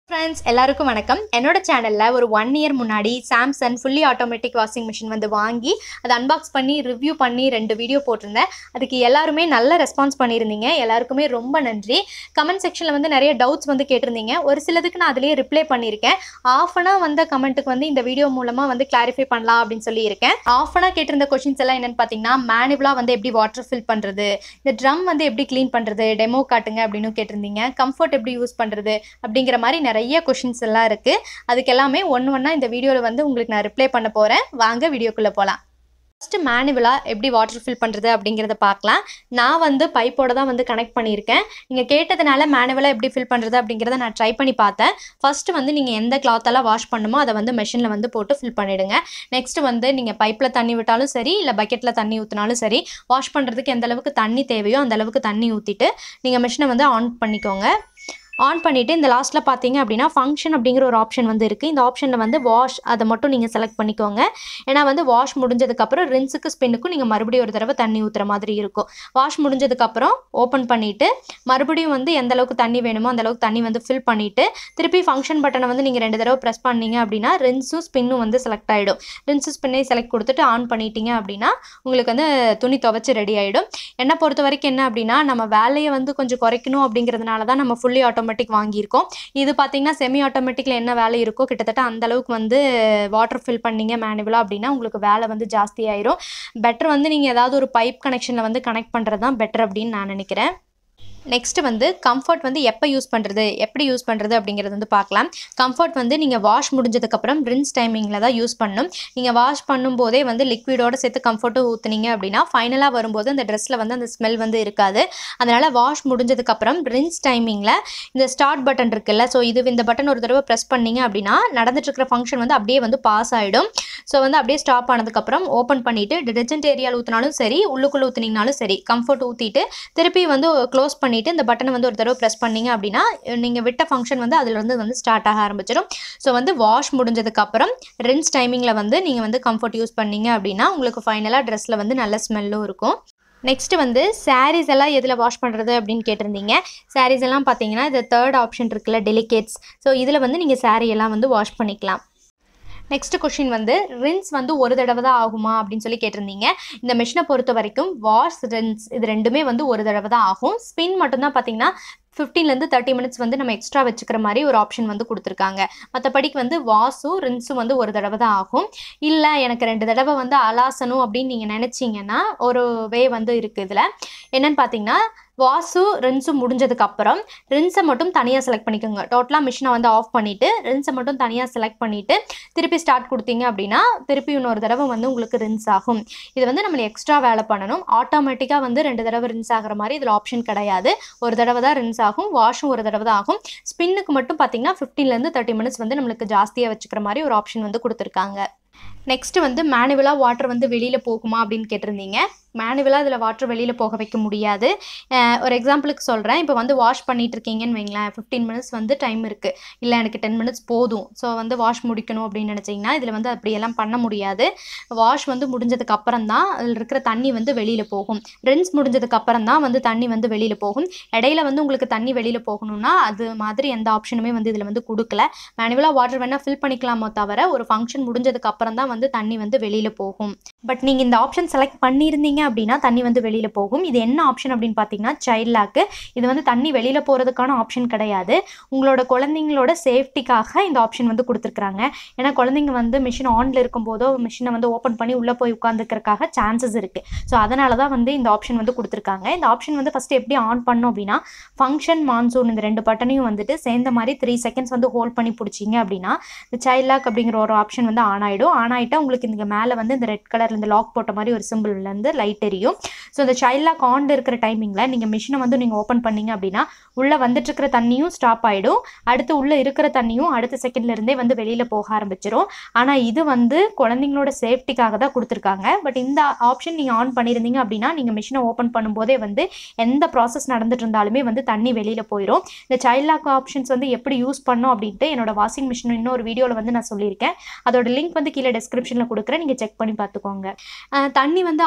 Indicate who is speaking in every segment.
Speaker 1: friends எல்லாருக்கும் வணக்கம் என்னோட சேனலில் ஒரு ஒன் இயர் முன்னாடி Samsung fully automatic washing machine வந்து வாங்கி அதை அன்பாக்ஸ் பண்ணி ரிவ்யூ பண்ணி ரெண்டு வீடியோ போட்டிருந்தேன் அதுக்கு எல்லாருமே நல்ல ரெஸ்பான்ஸ் பண்ணியிருந்தீங்க எல்லாருக்குமே ரொம்ப நன்றி கமெண்ட் செக்ஷனில் வந்து நிறைய டவுட்ஸ் வந்து கேட்டிருந்தீங்க ஒரு சிலதுக்கு நான் அதிலேயே ரிப்ளை பண்ணியிருக்கேன் ஆஃப் அனாக வந்த கமெண்ட்டுக்கு வந்து இந்த வீடியோ மூலமாக வந்து கிளாரிஃபை பண்ணலாம் அப்படின்னு சொல்லியிருக்கேன் ஆஃப் அனாக கேட்டிருந்த கொஷின்ஸ் எல்லாம் என்னென்னு பார்த்தீங்கன்னா மேனுவலாக வந்து எப்படி வாட்டர் ஃபில் பண்ணுறது இந்த ட்ரம் வந்து எப்படி க்ளீன் பண்ணுறது டெமோ காட்டுங்க அப்படின்னு கேட்டிருந்தீங்க கம்ஃபர்ட் எப்படி யூஸ் பண்ணுறது அப்படிங்கிற மாதிரி நிறைய கொஷின்ஸ் எல்லாம் இருக்குது அதுக்கு எல்லாமே ஒன்று ஒன்றா இந்த வீடியோவில் வந்து உங்களுக்கு நான் ரிப்ளை பண்ண போகிறேன் வாங்க வீடியோக்குள்ளே போகலாம் ஃபஸ்ட்டு மேனுவலாக எப்படி வாட்டர் ஃபில் பண்ணுறது அப்படிங்கிறத பார்க்கலாம் நான் வந்து பைப்போட தான் வந்து கனெக்ட் பண்ணியிருக்கேன் நீங்கள் கேட்டதுனால மேனுவலாக எப்படி ஃபில் பண்ணுறது அப்படிங்கிறத நான் ட்ரை பண்ணி பார்த்தேன் ஃபஸ்ட்டு வந்து நீங்கள் எந்த கிளாத்தெல்லாம் வாஷ் பண்ணுமோ அதை வந்து மெஷினில் வந்து போட்டு ஃபில் பண்ணிவிடுங்க நெக்ஸ்ட் வந்து நீங்கள் பைப்பில் தண்ணி விட்டாலும் சரி இல்லை பக்கெட்டில் தண்ணி ஊற்றினாலும் சரி வாஷ் பண்ணுறதுக்கு எந்த அளவுக்கு தண்ணி தேவையோ அந்த அளவுக்கு தண்ணி ஊற்றிட்டு நீங்கள் மிஷினை வந்து ஆன் பண்ணிக்கோங்க ஆன் பண்ணிவிட்டு இந்த லாஸ்ட்டில் பார்த்தீங்க அப்படின்னா ஃபங்க்ஷன் அப்படிங்கிற ஒரு ஆப்ஷன் வந்து இருக்குது இந்த ஆப்ஷனில் வந்து வாஷ் அதை மட்டும் நீங்கள் செலக்ட் பண்ணிக்கோங்க ஏன்னா வந்து வாஷ் முடிஞ்சதுக்கப்புறம் ரின்ஸுக்கு ஸ்பின்னுக்கும் நீங்கள் மறுபடியும் ஒரு தடவை தண்ணி ஊற்றுற மாதிரி இருக்கும் வாஷ் முடிஞ்சதுக்கப்புறம் ஓப்பன் பண்ணிவிட்டு மறுபடியும் வந்து எந்த அளவுக்கு தண்ணி வேணுமோ அந்த அளவுக்கு தண்ணி வந்து ஃபில் பண்ணிவிட்டு திருப்பி ஃபங்க்ஷன் பட்டனை வந்து நீங்கள் ரெண்டு தடவை ப்ரெஸ் பண்ணீங்க அப்படின்னா ரின்ஸும் ஸ்பின்னும் வந்து செலக்ட் ஆகிடும் ரின்ஸு ஸ்பின்னை செலக்ட் கொடுத்துட்டு ஆன் பண்ணிட்டீங்க அப்படின்னா உங்களுக்கு வந்து துணி துவைச்சி ரெடி ஆகிடும் என்னை பொறுத்த வரைக்கும் என்ன அப்படின்னா நம்ம வேலையை வந்து கொஞ்சம் குறைக்கணும் அப்படிங்கிறதுனால தான் நம்ம ஃபுல்லி ஆட்டோமேட்டிக் வாங்கியிருக்கோம் இது பார்த்தீங்கன்னா செமி ஆட்டோமேட்டிக்கில் என்ன வேலை இருக்கோ கிட்டத்தட்ட அந்த அளவுக்கு வந்து வாட்டர் ஃபில் பண்ணீங்க மேனுவலாக அப்படின்னா உங்களுக்கு வேலை வந்து ஜாஸ்தி ஆயிரும் பெட்டர் வந்து நீங்கள் ஏதாவது ஒரு பைப் கனெக்ஷனில் வந்து கனெக்ட் பண்ணுறது தான் பெட்டர் அப்படின்னு நான் நினைக்கிறேன் நெக்ஸ்ட் வந்து கம்ஃபர்ட் வந்து எப்போ யூஸ் பண்ணுறது எப்படி யூஸ் பண்ணுறது அப்படிங்கிறது வந்து பார்க்கலாம் கம்ஃபர்ட் வந்து நீங்கள் வாஷ் முடிஞ்சதுக்கப்புறம் ரின்ஸ் டைமிங்கில் தான் யூஸ் பண்ணணும் நீங்கள் வாஷ் பண்ணும்போதே வந்து லிக்விடோட சேர்த்து கம்ஃபர்ட்டும் ஊற்றுனீங்க அப்படின்னா ஃபைனலாக வரும்போது அந்த ட்ரெஸ்ஸில் வந்து அந்த ஸ்மெல் வந்து இருக்காது அதனால் வாஷ் முடிஞ்சதுக்கப்புறம் ரின்ஸ் டைமிங்கில் இந்த ஸ்டார்ட் பட்டன் இருக்குல்ல ஸோ இது இந்த பட்டன் ஒரு தடவை ப்ரெஸ் பண்ணீங்க அப்படின்னா நடந்துட்டு இருக்கிற ஃபங்க்ஷன் வந்து அப்படியே வந்து பாஸ் ஆகிடும் ஸோ வந்து அப்படியே ஸ்டாப் ஆனதுக்கப்புறம் ஓப்பன் பண்ணிவிட்டு டிடர்ஜென்ட் ஏரியாவில் ஊற்றினாலும் சரி உள்ளுக்குள்ளே ஊற்றினீங்கனாலும் சரி கம்ஃபர்ட் ஊற்றிட்டு திருப்பி வந்து க்ளோஸ் பண்ணி பண்ணிவிட்டு இந்த பட்டனை வந்து ஒரு தடவை ப்ரெஸ் பண்ணிங்க அப்படின்னா நீங்கள் விட்ட ஃபங்க்ஷன் வந்து அதில் வந்து வந்து ஸ்டார்ட் ஆக ஆரம்பிச்சிடும் ஸோ வந்து வாஷ் முடிஞ்சதுக்கப்புறம் ரின்ஸ் டைமிங்கில் வந்து நீங்கள் வந்து கம்ஃபர்ட் யூஸ் பண்ணீங்க அப்படின்னா உங்களுக்கு ஃபைனலாக ட்ரெஸ்ஸில் வந்து நல்ல ஸ்மெல்லும் இருக்கும் நெக்ஸ்ட்டு வந்து சாரீஸ் எல்லாம் எதில் வாஷ் பண்ணுறது அப்படின்னு கேட்டிருந்தீங்க சாரீஸ் எல்லாம் பார்த்தீங்கன்னா இது தேர்ட் ஆப்ஷன் இருக்குல்ல டெலிகேட்ஸ் ஸோ இதில் வந்து நீங்கள் சாரீ எல்லாம் வந்து வாஷ் பண்ணிக்கலாம் நெக்ஸ்ட் கொஷின் வந்து ரின்ஸ் வந்து ஒரு தடவை தான் ஆகுமா அப்படின்னு சொல்லி கேட்டிருந்தீங்க இந்த மிஷினை பொறுத்த வரைக்கும் வாஷ் ரின்ஸ் இது ரெண்டுமே வந்து ஒரு தடவை தான் ஆகும் ஸ்பின் மட்டும்தான் பார்த்தீங்கன்னா ஃபிஃப்டீன்லேருந்து தேர்ட்டி மினிட்ஸ் வந்து நம்ம எக்ஸ்ட்ரா வச்சுக்கிற மாதிரி ஒரு ஆப்ஷன் வந்து கொடுத்துருக்காங்க மற்றபடிக்கு வந்து வாஷும் ரின்ஸும் வந்து ஒரு தடவை தான் ஆகும் இல்லை எனக்கு ரெண்டு தடவை வந்து அலாசணும் அப்படின்னு நீங்கள் நினச்சிங்கன்னா ஒரு வே வந்து இருக்குது இதில் என்னென்னு பார்த்தீங்கன்னா வாஷு ரின்ஸும் முடிஞ்சதுக்கப்புறம் ரின்ஸை மட்டும் தனியாக செலக்ட் பண்ணிக்கோங்க டோட்டலாக மிஷினை வந்து ஆஃப் பண்ணிவிட்டு ரின்ஸை மட்டும் தனியாக செலக்ட் பண்ணிவிட்டு திருப்பி ஸ்டார்ட் கொடுத்தீங்க அப்படின்னா திருப்பி இன்னொரு தடவை வந்து உங்களுக்கு ரின்ஸ் ஆகும் இது வந்து நம்ம எக்ஸ்ட்ரா வேலை பண்ணணும் ஆட்டோமேட்டிக்காக வந்து ரெண்டு தடவை ரின்ஸ் ஆகிற மாதிரி இதில் ஆப்ஷன் கிடையாது ஒரு தடவை தான் ரின்ஸ் ஆகும் வாஷும் ஒரு தடவை தான் ஆகும் ஸ்பின்னுக்கு மட்டும் பார்த்தீங்கன்னா ஃபிஃப்டீன்லேருந்து தேர்ட்டி மினிட்ஸ் வந்து நம்மளுக்கு ஜாஸ்தியாக வச்சுக்கிற மாதிரி ஒரு ஆப்ஷன் வந்து கொடுத்துருக்காங்க நெக்ஸ்ட்டு வந்து மேனுவலாக வாட்டர் வந்து வெளியில் போகுமா அப்படின்னு கேட்டிருந்தீங்க மேனுவலாக இதில் வாட்டர் வெளியில் போக வைக்க முடியாது ஒரு எக்ஸாம்பிளுக்கு சொல்கிறேன் இப்போ வந்து வாஷ் பண்ணிட்டு இருக்கீங்கன்னு வைங்களேன் ஃபிஃப்டீன் மினிட்ஸ் வந்து டைம் இருக்குது இல்லை எனக்கு டென் மினிட்ஸ் போதும் ஸோ வந்து வாஷ் முடிக்கணும் அப்படின்னு நினச்சிங்கன்னா இதில் வந்து அப்படியெல்லாம் பண்ண முடியாது வாஷ் வந்து முடிஞ்சதுக்கு அப்புறம் தான் அதில் இருக்கிற தண்ணி வந்து வெளியில் போகும் ரின்ஸ் முடிஞ்சதுக்கு அப்புறம் தான் வந்து தண்ணி வந்து வெளியில் போகும் இடையில வந்து உங்களுக்கு தண்ணி வெளியில் போகணும்னா அது மாதிரி எந்த ஆப்ஷனுமே வந்து இதில் வந்து கொடுக்கல மேனுவலாக வாட்டர் வேணால் ஃபில் பண்ணிக்கலாமோ தவிர ஒரு ஃபங்க்ஷன் முடிஞ்சதுக்கு அப்புறம் தான் வந்து தண்ணி வந்து வெளியில் போகும் பட் நீங்கள் இந்த ஆப்ஷன் செலக்ட் பண்ணியிருந்தீங்க அப்படின்னா தண்ணி வந்து வெளியில் போகும் இது என்ன ஆப்ஷன் அப்படின்னு பார்த்தீங்கன்னா சைல்ட் லாக்கு இது வந்து தண்ணி வெளியில் போகிறதுக்கான ஆப்ஷன் கிடையாது உங்களோட குழந்தைங்களோட சேஃப்டிக்காக இந்த ஆப்ஷன் வந்து கொடுத்துருக்குறாங்க ஏன்னா குழந்தைங்க வந்து மிஷின் ஆனில் இருக்கும்போதோ மிஷினை வந்து ஓப்பன் பண்ணி உள்ளே போய் உட்காந்துக்கிறதுக்காக சான்சஸ் இருக்குது ஸோ அதனால தான் வந்து இந்த ஆப்ஷன் வந்து கொடுத்துருக்காங்க இந்த ஆப்ஷன் வந்து ஃபஸ்ட்டு எப்படி ஆன் பண்ணோம் அப்படின்னா ஃபங்க்ஷன் மான்சூன் இந்த ரெண்டு பட்டனையும் வந்துட்டு சேர்ந்த மாதிரி த்ரீ செகண்ட்ஸ் வந்து ஹோல்ட் பண்ணி பிடிச்சிங்க அப்படின்னா இந்த சைல்ட் லாக் அப்படிங்கிற ஒரு ஆப்ஷன் வந்து ஆன் ஆகிடும் ஆன் ஆகிட்டா உங்களுக்கு இங்கே மேலே வந்து இந்த ரெட் கலர் இந்த லாக் போட்ட மாதிரி ஒரு சிம்பிள்லேருந்து லைட் எரியும் ஸோ இந்த சைல்ட் லாக் ஆன் இருக்கிற டைமிங்கில் நீங்கள் மிஷினை வந்து நீங்கள் ஓப்பன் பண்ணீங்க அப்படின்னா உள்ளே வந்துட்டு இருக்கிற தண்ணியும் ஸ்டாப் ஆகிடும் அடுத்து உள்ளே இருக்கிற தண்ணியும் அடுத்த செகண்ட்லேருந்தே வந்து வெளியில் போக ஆரம்பிச்சிடும் ஆனால் இது வந்து குழந்தைங்களோட சேஃப்டிக்காக தான் கொடுத்துருக்காங்க பட் இந்த ஆப்ஷன் நீங்கள் ஆன் பண்ணியிருந்தீங்க அப்படின்னா நீங்கள் மிஷினை ஓப்பன் பண்ணும்போதே வந்து எந்த ப்ராசஸ் நடந்துட்டு இருந்தாலுமே வந்து தண்ணி வெளியில் போயிடும் இந்த சைல்ட் லாக் ஆப்ஷன்ஸ் வந்து எப்படி யூஸ் பண்ணோம் அப்படின்ட்டு என்னோட வாஷிங் மிஷின் இன்னொரு வீடியோவில் வந்து நான் சொல்லியிருக்கேன் அதோட லிங்க் வந்து கீழே டிஸ்கிரிப்ஷனில் கொடுக்குறேன் நீங்கள் செக் பண்ணி பார்த்துக்கோங்க தண்ணி வந்து அவுட்லெட்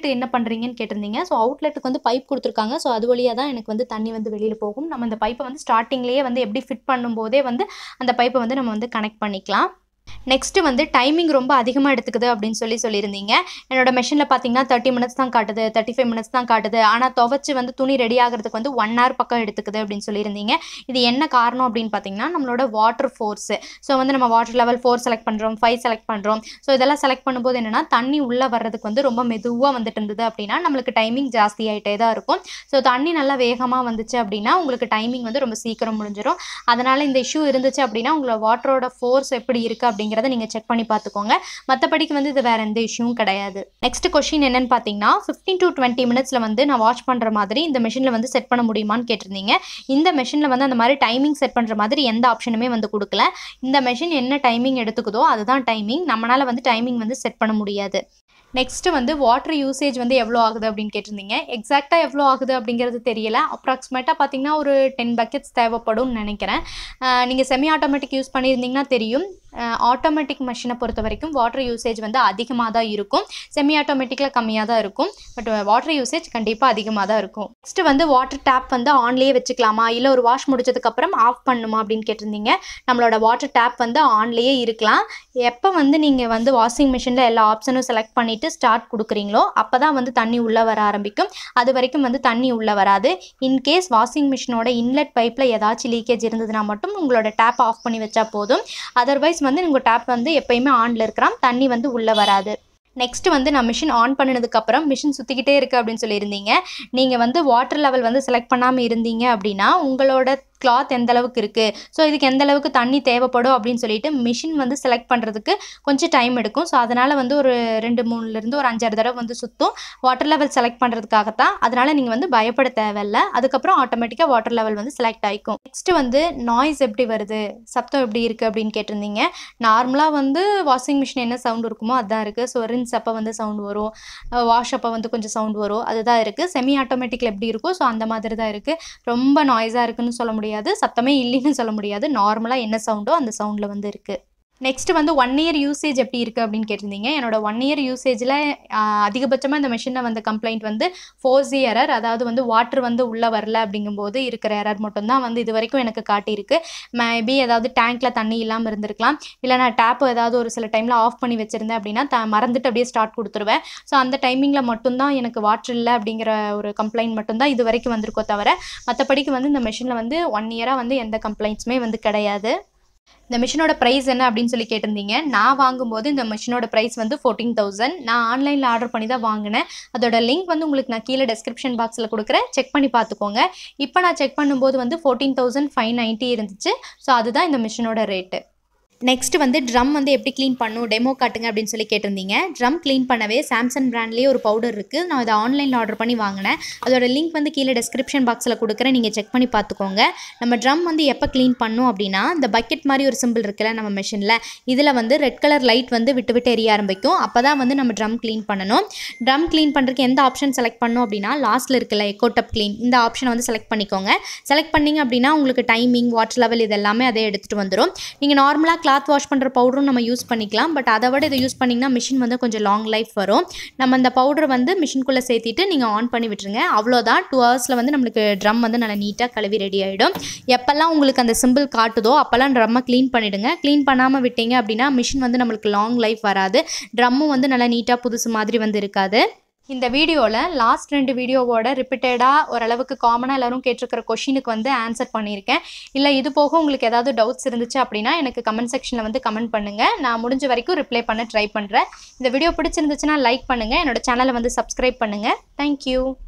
Speaker 1: அவுட்லெட் என்ன பண்ணுறீங்கன்னு கேட்டிருந்தீங்க ஸோ அவுட்லெட்டுக்கு வந்து பைப் கொடுத்துருக்காங்க ஸோ அது வழியாக தான் எனக்கு வந்து தண்ணி வந்து வெளியில் போகும் நம்ம இந்த பைப்பை வந்து ஸ்டார்டிங்லேயே வந்து எப்படி ஃபிட் பண்ணும்போதே வந்து அந்த பைப்பை வந்து நம்ம வந்து கனெக்ட் பண்ணிக்கலாம் நெக்ஸ்ட்டு வந்து டைமிங் ரொம்ப அதிகமாக எடுத்துக்குது அப்படின்னு சொல்லி சொல்லியிருந்தீங்க என்னோட மெஷினில் பார்த்தீங்கன்னா தேர்ட்டி மினிட்ஸ் தான் காட்டுது தேர்ட்டி ஃபைவ் மினிட்ஸ் தான் காட்டுது ஆனால் துவைச்சு வந்து துணி ரெடி ஆகிறதுக்கு வந்து ஒன் ஹவர் பக்கம் எடுத்துக்குது அப்படின்னு சொல்லியிருந்தீங்க இது என்ன காரணம் அப்படின்னு பார்த்தீங்கன்னா நம்மளோட வாட்டர் ஃபோர்ஸு ஸோ வந்து நம்ம வாட்டர் லெவல் ஃபோர் செலக்ட் பண்ணுறோம் ஃபைவ் செலக்ட் பண்ணுறோம் ஸோ இதெல்லாம் செலக்ட் பண்ணும்போது என்னென்னா தண்ணி உள்ளே வர்றதுக்கு வந்து ரொம்ப மெதுவாக வந்துட்டு இருந்தது அப்படின்னா நம்மளுக்கு டைமிங் ஜாஸ்தி ஆகிட்டே தான் இருக்கும் ஸோ தண்ணி நல்லா வேகமாக வந்துச்சு அப்படின்னா உங்களுக்கு டைமிங் வந்து ரொம்ப சீக்கிரம் முடிஞ்சிடும் அதனால் இந்த இஷ்யூ இருந்துச்சு அப்படின்னா உங்களோட வாட்டரோட ஃபோர்ஸ் எப்படி இருக்குது அப்படிங்கிறத நீங்கள் செக் பண்ணி பார்த்துக்கோங்க மற்றபடிக்கு வந்து இது வேறு எந்த இஷ்யூவும் கிடையாது நெக்ஸ்ட் கொஷின் என்னன்னு பார்த்தீங்கன்னா ஃபிஃப்டீன் டு டுவெண்ட்டி மினிட்ஸில் வந்து நான் வாட்ச் பண்ணுற மாதிரி இந்த மிஷினில் வந்து செட் பண்ண முடியுமான்னு கேட்டிருந்தீங்க இந்த மிஷினில் வந்து அந்த மாதிரி டைமிங் செட் பண்ணுற மாதிரி எந்த ஆப்ஷனுமே வந்து கொடுக்கல இந்த மெஷின் என்ன டைமிங் எடுத்துக்குதோ அதுதான் டைமிங் நம்மளால் வந்து டைமிங் வந்து செட் பண்ண முடியாது நெக்ஸ்ட்டு வந்து வாட்டர் யூசேஜ் வந்து எவ்வளோ ஆகுது அப்படின்னு கேட்டிருந்தீங்க எக்ஸாக்டாக எவ்வளோ ஆகுது அப்படிங்கிறது தெரியல அப்ராக்சிமேட்டாக பார்த்தீங்கன்னா ஒரு டென் பக்கெட்ஸ் தேவைப்படும்னு நினைக்கிறேன் நீங்கள் செமி ஆட்டோமேட்டிக் யூஸ் பண்ணியிருந்தீங்கன்னா தெரியும் ஆட்டோமேட்டிக் மிஷினை பொறுத்த வரைக்கும் வாட்டர் யூசேஜ் வந்து அதிகமாக தான் இருக்கும் செமி ஆட்டோமேட்டிக்கில் கம்மியாக தான் இருக்கும் பட் வாட்டர் யூசேஜ் கண்டிப்பாக அதிகமாக தான் இருக்கும் நெக்ஸ்ட் வந்து வாட்டர் டேப் வந்து ஆன்லேயே வச்சுக்கலாமா இல்லை ஒரு வாஷ் முடிச்சதுக்கப்புறம் ஆஃப் பண்ணுமா அப்படின்னு கேட்டிருந்தீங்க நம்மளோட வாட்டர் டேப் வந்து ஆன்லேயே இருக்கலாம் எப்போ வந்து நீங்கள் வந்து வாஷிங் மிஷினில் எல்லா ஆப்ஷனும் செலக்ட் பண்ணிவிட்டு ஸ்டார்ட் கொடுக்குறீங்களோ அப்போ தான் வந்து தண்ணி உள்ளே வர ஆரம்பிக்கும் அது வரைக்கும் வந்து தண்ணி உள்ளே வராது இன்கேஸ் வாஷிங் மிஷினோட இன்லெட் பைப்பில் ஏதாச்சும் லீக்கேஜ் இருந்ததுன்னா மட்டும் உங்களோட டேப் ஆஃப் பண்ணி வச்சா போதும் அதர்வைஸ் வந்து உங்கள் டேப் வந்து எப்பயுமே ஆனில் இருக்கிறான் தண்ணி வந்து உள்ளே வராது நெக்ஸ்ட் வந்து நான் மிஷின் ஆன் பண்ணினதுக்கப்புறம் மிஷின் சுற்றிக்கிட்டே இருக்குது அப்படின்னு சொல்லியிருந்தீங்க நீங்கள் வந்து வாட்டர் லெவல் வந்து செலக்ட் பண்ணாமல் இருந்தீங்க அப்படின்னா உங்களோட கிளாத் எந்த அளவுக்கு இருக்குது ஸோ இதுக்கு எந்த அளவுக்கு தண்ணி தேவைப்படும் அப்படின்னு சொல்லிட்டு மிஷின் வந்து செலக்ட் பண்ணுறதுக்கு கொஞ்சம் டைம் எடுக்கும் ஸோ அதனால் வந்து ஒரு ரெண்டு மூணுலேருந்து ஒரு அஞ்சாறு தடவை வந்து சுற்றும் வாட்டர் லெவல் செலக்ட் பண்ணுறதுக்காகத்தான் அதனால் நீங்கள் வந்து பயப்பட தேவையில்ல அதுக்கப்புறம் ஆட்டோமேட்டிக்காக வாட்டர் லெவல் வந்து செலக்ட் ஆகிக்கும் நெக்ஸ்ட் வந்து நாய்ஸ் எப்படி வருது சத்தம் எப்படி இருக்குது அப்படின்னு கேட்டிருந்தீங்க நார்மலாக வந்து வாஷிங் மிஷின் என்ன சவுண்ட் இருக்குமோ அதுதான் இருக்குது ஸோ ரின்ஸ் அப்போ வந்து சவுண்ட் வரும் வாஷ் அப்போ வந்து கொஞ்சம் சவுண்ட் வரும் அதுதான் இருக்குது செமி ஆட்டோமேட்டிக்கில் எப்படி இருக்கோ ஸோ அந்த மாதிரி தான் இருக்குது ரொம்ப நாய்ஸாக இருக்குன்னு சொல்ல முடியாது சத்தமே இல்லைன்னு சொல்ல முடியாது நார்மலாக என்ன சவுண்டோ அந்த சவுண்டில் வந்து இருக்குது நெக்ஸ்ட் வந்து ஒன் இயர் யூசேஜ் எப்படி இருக்குது அப்படின்னு கேட்டிருந்தீங்க என்னோட ஒன் இயர் யூசேஜில் அதிகபட்சமாக இந்த மிஷினில் வந்த கம்ப்ளைண்ட் வந்து ஃபோர்ஸி எரர் அதாவது வந்து வாட்டர் வந்து உள்ளே வரல அப்படிங்கும்போது இருக்கிற எரர் மட்டும்தான் வந்து இது வரைக்கும் எனக்கு காட்டியிருக்கு மேபி ஏதாவது டேங்க்கில் தண்ணி இல்லாமல் இருந்திருக்கலாம் இல்லை நான் டேப் ஏதாவது ஒரு சில டைமில் ஆஃப் பண்ணி வச்சுருந்தேன் அப்படின்னா த மறந்துட்டு அப்படியே ஸ்டார்ட் கொடுத்துருவேன் ஸோ அந்த டைமிங்கில் மட்டும்தான் எனக்கு வாட்டர் இல்லை அப்படிங்கிற ஒரு கம்ப்ளைண்ட் மட்டும்தான் இது வரைக்கும் வந்திருக்கோ தவிர மற்றபடிக்கு வந்து இந்த மிஷினில் வந்து ஒன் இயராக வந்து எந்த கம்ப்ளைண்ட்ஸுமே வந்து கிடையாது இந்த மிஷினோட ப்ரைஸ் என்ன அப்படின்னு சொல்லி கேட்டிருந்தீங்க நான் வாங்கும்போது இந்த மிஷினோட ப்ரைஸ் வந்து ஃபோர்டீன் தௌசண்ட் நான் ஆன்லைனில் ஆர்டர் பண்ணி தான் வாங்கினேன் அதோட லிங்க் வந்து உங்களுக்கு நான் கீழே டெஸ்கிரிப்ஷன் பாக்ஸில் கொடுக்குறேன் செக் பண்ணி பார்த்துக்கோங்க இப்போ நான் செக் பண்ணும்போது வந்து ஃபோர்டீன் தௌசண்ட் ஃபைவ் நைன்ட்டி இருந்துச்சு ஸோ அதுதான் இந்த மிஷினோட ரேட்டு நெக்ஸ்ட் வந்து ட்ரம் வந்து எப்படி க்ளீன் பண்ணும் டெமோ காட்டுங்க அப்படின்னு சொல்லி கேட்டிருந்தீங்க ட்ரம் க்ளீன் பண்ணவே சாம்சங் பிராண்ட்லேயே ஒரு பவுடர் இருக்குது நான் இதை ஆன்லைனில் ஆர்டர் பண்ணி வாங்கினேன் அதோட லிங்க் வந்து கீழே டெஸ்கிரிப்ஷன் பாக்ஸில் கொடுக்குறேன் நீங்கள் செக் பண்ணி பார்த்துக்கோங்க நம்ம ட்ரம் வந்து எப்போ க்ளீன் பண்ணும் அப்படின்னா இந்த பக்கெட் மாதிரி ஒரு சிம்பிள் இருக்குல்ல நம்ம மிஷினில் இதில் வந்து ரெட் கலர் லைட் வந்து விட்டு விட்டு எரிய ஆரம்பிக்கும் அப்போ தான் வந்து நம்ம ட்ரம் க்ளீன் பண்ணணும் ட்ரம் க்ளீன் பண்ணுறதுக்கு எந்த ஆப்ஷன் செலக்ட் பண்ணோம் அப்படின்னா லாஸ்ட்டில் இருக்குல்ல எக்கோ டப் க்ளீன் இந்த ஆப்ஷனை வந்து செலக்ட் பண்ணிக்கோங்க செலக்ட் பண்ணிங்க அப்படின்னா உங்களுக்கு டைமிங் வாட்டர் லெவல் இது எல்லாமே அதே எடுத்துகிட்டு வந்துடும் நீங்கள் நார்மலாக கிளாத் வாஷ் பண்ணுற பவுடரும் நம்ம யூஸ் பண்ணிக்கலாம் பட் அதை விட இதை யூஸ் பண்ணிங்கன்னா மிஷின் வந்து கொஞ்சம் லாங் லைஃப் வரும் நம்ம அந்த பவுடர் வந்து மிஷின்குள்ளே சேர்த்திட்டு நீங்கள் ஆன் பண்ணி விட்டுருங்க அவ்வளோதான் டூ ஹவர்ஸில் வந்து நம்மளுக்கு ட்ரம் வந்து நல்லா நீட்டாக கழுவி ரெடி ஆகிடும் எப்போல்லாம் உங்களுக்கு அந்த சிம்பிள் காட்டுதோ அப்போல்லாம் ட்ரம்மை க்ளீன் பண்ணிவிடுங்க க்ளீன் பண்ணாமல் விட்டீங்க அப்படின்னா மிஷின் வந்து நம்மளுக்கு லாங் லைஃப் வராது ட்ரம்மும் வந்து நல்லா நீட்டாக புதுசு மாதிரி வந்து இருக்காது இந்த வீடியோவில் லாஸ்ட் ரெண்டு வீடியோவோட ரிப்பீட்டடாக ஓரளவுக்கு காமனாக எல்லோரும் கேட்டிருக்கிற கொஷினுக்கு வந்து ஆன்சர் பண்ணியிருக்கேன் இல்லை இது போக உங்களுக்கு ஏதாவது டவுட்ஸ் இருந்துச்சு அப்படின்னா எனக்கு கமெண்ட் செக்ஷனில் வந்து கமெண்ட் பண்ணுங்கள் நான் முடிஞ்ச வரைக்கும் ரிப்ளை பண்ண ட்ரை பண்ணுறேன் இந்த வீடியோ பிடிச்சிருந்துச்சுன்னா லைக் பண்ணுங்கள் என்னோட சேனலை வந்து சப்ஸ்கிரைப் பண்ணுங்கள் தேங்க்யூ